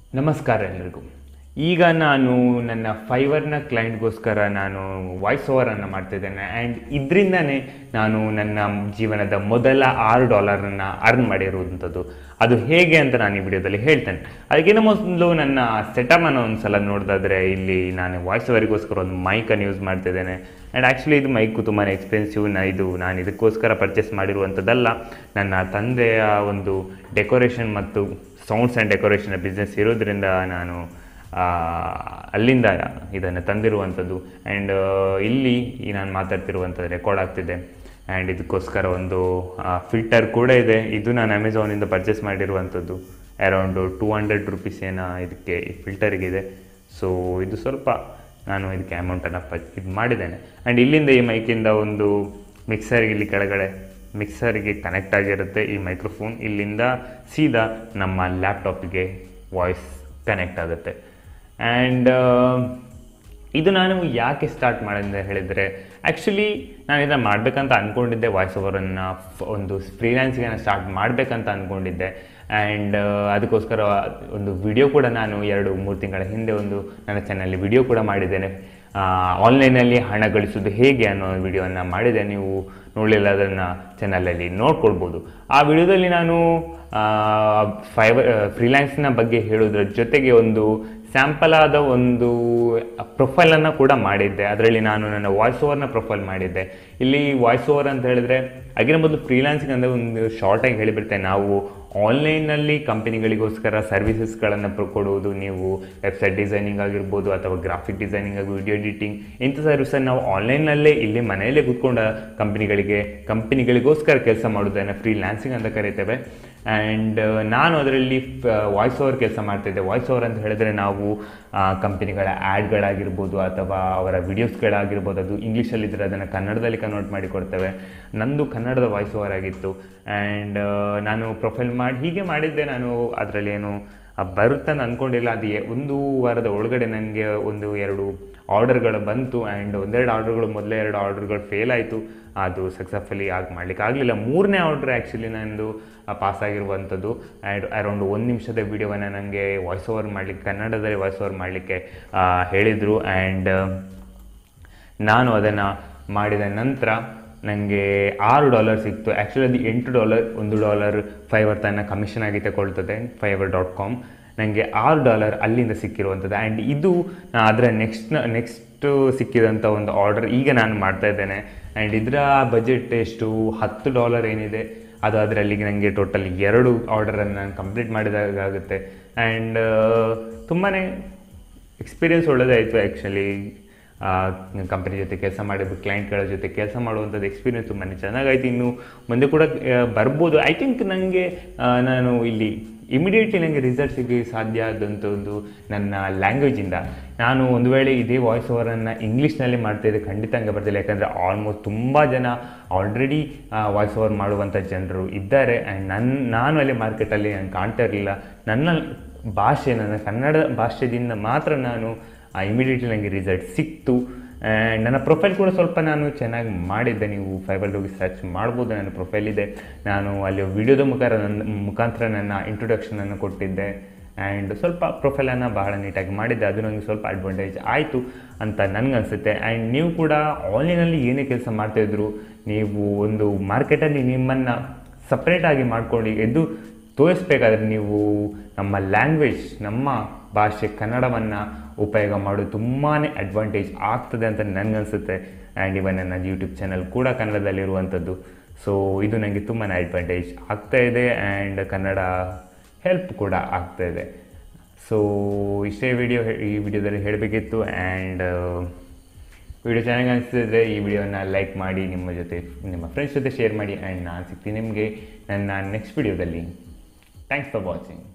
ನಮಸ್ಕಾರ ಎಲ್ರಿಗೂ ಈಗ ನಾನು ನನ್ನ ಫೈವರ್ನ ಕ್ಲೈಂಟ್ಗೋಸ್ಕರ ನಾನು ವಾಯ್ಸ್ ಓವರನ್ನು ಮಾಡ್ತಿದ್ದೇನೆ ಆ್ಯಂಡ್ ಇದರಿಂದನೇ ನಾನು ನನ್ನ ಜೀವನದ ಮೊದಲ ಆರು ಡಾಲರನ್ನು ಅರ್ನ್ ಮಾಡಿರುವಂಥದ್ದು ಅದು ಹೇಗೆ ಅಂತ ನಾನು ಈ ವಿಡಿಯೋದಲ್ಲಿ ಹೇಳ್ತೇನೆ ಅದಕ್ಕಿಂತ ಮೊದಲು ನನ್ನ ಸೆಟಮನ್ನು ಒಂದು ಸಲ ನೋಡಿದಾದ್ರೆ ಇಲ್ಲಿ ನಾನು ವಾಯ್ಸ್ ಓವರಿಗೋಸ್ಕರ ಒಂದು ಮೈಕನ್ನು ಯೂಸ್ ಮಾಡ್ತಿದ್ದೇನೆ ಆ್ಯಂಡ್ ಆ್ಯಕ್ಚುಲಿ ಇದು ಮೈಕು ತುಂಬಾ ಎಕ್ಸ್ಪೆನ್ಸಿವ್ ನ ಇದು ನಾನು ಇದಕ್ಕೋಸ್ಕರ ಪರ್ಚೇಸ್ ಮಾಡಿರುವಂಥದ್ದಲ್ಲ ನನ್ನ ತಂದೆಯ ಒಂದು ಡೆಕೋರೇಷನ್ ಮತ್ತು ಸೌಂಡ್ಸ್ ಆ್ಯಂಡ್ ಡೆಕೋರೇಷನ್ ಬಿಸ್ನೆಸ್ ಇರೋದ್ರಿಂದ ನಾನು ಆ, ಅಲ್ಲಿಂದ ಇದನ್ನು ತಂದಿರುವಂಥದ್ದು ಆ್ಯಂಡ್ ಇಲ್ಲಿ ಈ ನಾನು ಮಾತಾಡ್ತಿರುವಂಥದ್ದು ರೆಕಾರ್ಡ್ ಆಗ್ತಿದೆ ಆ್ಯಂಡ್ ಇದಕ್ಕೋಸ್ಕರ ಒಂದು ಫಿಲ್ಟರ್ ಕೂಡ ಇದೆ ಇದು ನಾನು ಅಮೆಝಾನಿಂದ ಪರ್ಚೇಸ್ ಮಾಡಿರುವಂಥದ್ದು ಅರೌಂಡು ಟೂ ಹಂಡ್ರೆಡ್ ರುಪೀಸ್ ಏನೋ ಇದಕ್ಕೆ ಈ ಫಿಲ್ಟರ್ಗಿದೆ ಸೊ ಇದು ಸ್ವಲ್ಪ ನಾನು ಇದಕ್ಕೆ ಅಮೌಂಟನ್ನು ಪ ಇದು ಮಾಡಿದ್ದೇನೆ ಆ್ಯಂಡ್ ಇಲ್ಲಿಂದ ಈ ಮೈಕಿಂದ ಒಂದು ಮಿಕ್ಸರ್ಗೆ ಇಲ್ಲಿ ಕೆಳಗಡೆ ಮಿಕ್ಸರ್ಗೆ ಕನೆಕ್ಟ್ ಆಗಿರುತ್ತೆ ಈ ಮೈಕ್ರೋಫೋನ್ ಇಲ್ಲಿಂದ ಸೀದಾ ನಮ್ಮ ಲ್ಯಾಪ್ಟಾಪಿಗೆ ವಾಯ್ಸ್ ಕನೆಕ್ಟ್ ಆಗುತ್ತೆ ಆ್ಯಂಡ್ ಇದು ನಾನು ಯಾಕೆ ಸ್ಟಾರ್ಟ್ ಮಾಡಿದೆ ಹೇಳಿದರೆ ಆ್ಯಕ್ಚುಲಿ ನಾನು ಇದನ್ನು ಮಾಡಬೇಕಂತ ಅಂದ್ಕೊಂಡಿದ್ದೆ ವಾಯ್ಸ್ ಓವರನ್ನು ಒಂದು ಫ್ರೀಲ್ಯಾನ್ಸಿಗೆ ಸ್ಟಾರ್ಟ್ ಮಾಡಬೇಕಂತ ಅಂದ್ಕೊಂಡಿದ್ದೆ ಆ್ಯಂಡ್ ಅದಕ್ಕೋಸ್ಕರ ಒಂದು ವಿಡಿಯೋ ಕೂಡ ನಾನು ಎರಡು ಮೂರು ತಿಂಗಳ ಹಿಂದೆ ಒಂದು ನನ್ನ ಚಾನಲ್ಲಿ ವಿಡಿಯೋ ಕೂಡ ಮಾಡಿದ್ದೇನೆ ಆನ್ಲೈನಲ್ಲಿ ಹಣ ಗಳಿಸೋದು ಹೇಗೆ ಅನ್ನೋ ವಿಡಿಯೋನ ಮಾಡಿದೆ ನೀವು ನೋಡಲಿಲ್ಲ ಅದನ್ನು ಚಾನಲಲ್ಲಿ ನೋಡ್ಕೊಳ್ಬೋದು ಆ ವಿಡಿಯೋದಲ್ಲಿ ನಾನು ಫೈಬರ್ ಫ್ರೀಲ್ಯಾನ್ಸ್ನ ಬಗ್ಗೆ ಹೇಳೋದ್ರ ಜೊತೆಗೆ ಒಂದು ಸ್ಯಾಂಪಲ್ ಆದ ಒಂದು ಪ್ರೊಫೈಲನ್ನು ಕೂಡ ಮಾಡಿದ್ದೆ ಅದರಲ್ಲಿ ನಾನು ನನ್ನ ವಾಯ್ಸ್ ಓವರ್ನ ಪ್ರೊಫೈಲ್ ಮಾಡಿದ್ದೆ ಇಲ್ಲಿ ವಾಯ್ಸ್ ಓವರ್ ಅಂತ ಹೇಳಿದ್ರೆ ಆಗಿನ ಮೊದಲು ಫ್ರೀಲಾನ್ಸಿಂಗ್ ಅಂದರೆ ಒಂದು ಶಾರ್ಟಾಗಿ ಹೇಳಿಬಿಡ್ತೇನೆ ನಾವು ಆನ್ಲೈನಲ್ಲಿ ಕಂಪನಿಗಳಿಗೋಸ್ಕರ ಸರ್ವಿಸಸ್ಗಳನ್ನು ಕೊಡುವುದು ನೀವು ವೆಬ್ಸೈಟ್ ಡಿಸೈನಿಂಗ್ ಆಗಿರ್ಬೋದು ಅಥವಾ ಗ್ರಾಫಿಕ್ ಡಿಸೈನಿಂಗ್ ಆಗಿ ವಿಡಿಯೋ ಎಡಿಟಿಂಗ್ ಇಂಥ ಸರ್ವಿಸನ್ನು ನಾವು ಆನ್ಲೈನಲ್ಲೇ ಇಲ್ಲಿ ಮನೆಯಲ್ಲೇ ಕೂತ್ಕೊಂಡ ಕಂಪನಿಗಳಿಗೆ ಕಂಪನಿಗಳಿಗೋಸ್ಕರ ಕೆಲಸ ಮಾಡೋದನ್ನು ಫ್ರೀಲ್ಯಾನ್ಸಿಂಗ್ ಅಂತ ಕರಿತೇವೆ ಆ್ಯಂಡ್ ನಾನು ಅದರಲ್ಲಿ ವಾಯ್ಸ್ ಓವರ್ ಕೆಲಸ ಮಾಡ್ತಿದ್ದೆ ವಾಯ್ಸ್ ಓವರ್ ಅಂತ ಹೇಳಿದ್ರೆ ನಾವು ಕಂಪನಿಗಳ ಆ್ಯಡ್ಗಳಾಗಿರ್ಬೋದು ಅಥವಾ ಅವರ ವಿಡಿಯೋಸ್ಗಳಾಗಿರ್ಬೋದು ಅದು ಇಂಗ್ಲೀಷಲ್ಲಿದ್ದರೆ ಅದನ್ನು ಕನ್ನಡದಲ್ಲಿ ಕನ್ವರ್ಟ್ ಮಾಡಿ ಕೊಡ್ತೇವೆ ನಂದು ಕನ್ನಡದ ವಾಯ್ಸ್ ಓವರ್ ಆಗಿತ್ತು ಆ್ಯಂಡ್ ನಾನು ಪ್ರೊಫೈಲ್ ಮಾಡಿ ಹೀಗೆ ಮಾಡಿದ್ದೆ ನಾನು ಅದರಲ್ಲಿ ಏನು ಆ, ಬರುತ್ತೆ ಅಂತ ಅಂದ್ಕೊಂಡಿಲ್ಲ ಅದು ಎ- ಒಂದು ವಾರದ ಒಳಗಡೆ ನನಗೆ ಒಂದು ಎರಡು ಆರ್ಡರ್ಗಳು ಬಂತು ಆ್ಯಂಡ್ ಒಂದೆರಡು ಆರ್ಡರ್ಗಳು ಮೊದಲೇ ಎರಡು ಆರ್ಡರ್ಗಳು ಫೇಲ್ ಆಯಿತು ಅದು ಸಕ್ಸಸ್ಫುಲಿ ಆಗಿ ಮಾಡಲಿಕ್ಕೆ ಆಗಲಿಲ್ಲ ಮೂರನೇ ಆರ್ಡ್ರ್ ಆ್ಯಕ್ಚುಲಿ ನಂದು ಪಾಸ್ ಆಗಿರುವಂಥದ್ದು ಆ್ಯಂಡ್ ಅರೌಂಡ್ ಒಂದು ನಿಮಿಷದ ವೀಡಿಯೋವನ್ನು ನನಗೆ ವಾಯ್ಸ್ ಓವರ್ ಮಾಡಲಿಕ್ಕೆ ಕನ್ನಡದಲ್ಲಿ ವಾಯ್ಸ್ ಓವರ್ ಮಾಡಲಿಕ್ಕೆ ಹೇಳಿದರು ಆ್ಯಂಡ್ ನಾನು ಅದನ್ನು ಮಾಡಿದ ನಂತರ ನನಗೆ ಆರು ಡಾಲರ್ ಸಿಕ್ತು ಆ್ಯಕ್ಚುಲಿ ಅದು ಎಂಟು ಡಾಲರ್ ಒಂದು ಡಾಲರ್ ಫೈವರ್ ತನ್ನ ಕಮಿಷನ್ ಆಗಿ ತಗೊಳ್ತದೆ ಫೈವರ್ ಡಾಟ್ ಕಾಮ್ ನನಗೆ ಆರು ಡಾಲರ್ ಅಲ್ಲಿಂದ ಸಿಕ್ಕಿರುವಂಥದ್ದು ಆ್ಯಂಡ್ ಇದು ಅದರ ನೆಕ್ಸ್ಟ್ ನೆಕ್ಸ್ಟ್ ಸಿಕ್ಕಿದಂಥ ಒಂದು ಆರ್ಡರ್ ಈಗ ನಾನು ಮಾಡ್ತಾ ಇದ್ದೇನೆ ಆ್ಯಂಡ್ ಇದರ ಬಜೆಟ್ ಎಷ್ಟು ಹತ್ತು ಡಾಲರ್ ಏನಿದೆ ಅದು ಅದರಲ್ಲಿ ನನಗೆ ಟೋಟಲ್ ಎರಡು ಆರ್ಡರನ್ನು ನಾನು ಕಂಪ್ಲೀಟ್ ಮಾಡಿದಾಗುತ್ತೆ ಆ್ಯಂಡ್ ತುಂಬಾ ಎಕ್ಸ್ಪೀರಿಯನ್ಸ್ ಒಳ್ಳೆಯದಾಯಿತು ಆ್ಯಕ್ಚುಲಿ ಕಂಪನಿ ಜೊತೆ ಕೆಲಸ ಮಾಡಿದ್ದು ಕ್ಲೈಂಟ್ಗಳ ಜೊತೆ ಕೆಲಸ ಮಾಡುವಂಥದ್ದು ಎಕ್ಸ್ಪೀರಿಯನ್ಸ್ ತುಂಬಾ ಚೆನ್ನಾಗಾಯ್ತು ಇನ್ನು ಮುಂದೆ ಕೂಡ ಆ, ಬರ್ಬೋದು ಐ ಥಿಂಕ್ ನನಗೆ ನಾನು ಇಲ್ಲಿ ಇಮಿಡಿಯೇಟ್ಲಿ ನನಗೆ ರಿಸಲ್ಟ್ ಸಿಗಿ ಸಾಧ್ಯ ಆದಂಥದ್ದು ನನ್ನ ಲ್ಯಾಂಗ್ವೇಜಿಂದ ನಾನು ಒಂದು ವೇಳೆ ಇದೇ ವಾಯ್ಸ್ ಓವರನ್ನು ಇಂಗ್ಲೀಷ್ನಲ್ಲಿ ಮಾಡ್ತಾಯಿದ್ದೆ ಖಂಡಿತ ಹಂಗೆ ಬರ್ತಿಲ್ಲ ಯಾಕಂದರೆ ಆಲ್ಮೋಸ್ಟ್ ತುಂಬ ಜನ ಆಲ್ರೆಡಿ ವಾಯ್ಸ್ ಓವರ್ ಮಾಡುವಂಥ ಜನರು ಇದ್ದಾರೆ ಆ್ಯಂಡ್ ನನ್ನ ನಾನು ಅಲ್ಲಿ ಮಾರ್ಕೆಟಲ್ಲಿ ನಾನು ಕಾಣ್ತಾ ಇರಲಿಲ್ಲ ನನ್ನ ಭಾಷೆ ನನ್ನ ಕನ್ನಡ ಭಾಷೆಯಿಂದ ಮಾತ್ರ ನಾನು ಇಮಿಡಿಯೇಟ್ಲಿ ನನಗೆ ರಿಸಲ್ಟ್ ಸಿಕ್ತು ಆ್ಯಂಡ್ ನನ್ನ ಪ್ರೊಫೈಲ್ ಕೂಡ ಸ್ವಲ್ಪ ನಾನು ಚೆನ್ನಾಗಿ ಮಾಡಿದ್ದೆ ನೀವು ಫೈಬರ್ ಹೋಗಿ ಸರ್ಚ್ ಮಾಡ್ಬೋದು ನನ್ನ ಪ್ರೊಫೈಲ್ ಇದೆ ನಾನು ಅಲ್ಲಿ ವಿಡಿಯೋದ ಮುಖಾಂತರ ನನ್ನ ಮುಖಾಂತರ ನನ್ನ ಇಂಟ್ರೊಡಕ್ಷನನ್ನು ಕೊಟ್ಟಿದ್ದೆ ಆ್ಯಂಡ್ ಸ್ವಲ್ಪ ಪ್ರೊಫೈಲನ್ನು ಬಹಳ ನೀಟಾಗಿ ಮಾಡಿದ್ದೆ ಅದು ನನಗೆ ಸ್ವಲ್ಪ ಅಡ್ವಾಂಟೇಜ್ ಆಯಿತು ಅಂತ ನನಗನ್ಸುತ್ತೆ ಆ್ಯಂಡ್ ನೀವು ಕೂಡ ಆನ್ಲೈನಲ್ಲಿ ಏನೇ ಕೆಲಸ ಮಾಡ್ತಾಯಿದ್ರು ನೀವು ಒಂದು ಮಾರ್ಕೆಟಲ್ಲಿ ನಿಮ್ಮನ್ನು ಸಪ್ರೇಟಾಗಿ ಮಾಡ್ಕೊಂಡು ಎದ್ದು ತೋರಿಸ್ಬೇಕಾದ್ರೆ ನೀವು ನಮ್ಮ ಲ್ಯಾಂಗ್ವೇಜ್ ನಮ್ಮ ಭಾಷೆ ಕನ್ನಡವನ್ನು ಉಪಯೋಗ ಮಾಡೋದು ತುಂಬಾ ಅಡ್ವಾಂಟೇಜ್ ಆಗ್ತದೆ ಅಂತ ನನಗನ್ಸುತ್ತೆ ಆ್ಯಂಡ್ ಇವನ್ ನನ್ನ ಯೂಟ್ಯೂಬ್ ಚಾನಲ್ ಕೂಡ ಕನ್ನಡದಲ್ಲಿರುವಂಥದ್ದು ಸೊ ಇದು ನನಗೆ ತುಂಬಾ ಅಡ್ವಾಂಟೇಜ್ ಆಗ್ತಾ ಇದೆ ಆ್ಯಂಡ್ ಕನ್ನಡ ಹೆಲ್ಪ್ ಕೂಡ ಆಗ್ತಾ ಇದೆ ಸೊ ಇಷ್ಟೇ ವಿಡಿಯೋ ಈ ವಿಡಿಯೋದಲ್ಲಿ ಹೇಳಬೇಕಿತ್ತು ಆ್ಯಂಡ್ ವಿಡಿಯೋ ಚೆನ್ನಾಗಿ ಅನಿಸ್ತಿದ್ರೆ ಈ ವಿಡಿಯೋನ ಲೈಕ್ ಮಾಡಿ ನಿಮ್ಮ ಜೊತೆ ನಿಮ್ಮ ಫ್ರೆಂಡ್ಸ್ ಜೊತೆ ಶೇರ್ ಮಾಡಿ ಆ್ಯಂಡ್ ನಾನು ಸಿಗ್ತೀನಿ ನಿಮಗೆ ನನ್ನ ನೆಕ್ಸ್ಟ್ ವಿಡಿಯೋದಲ್ಲಿ ಥ್ಯಾಂಕ್ಸ್ ಫಾರ್ ವಾಚಿಂಗ್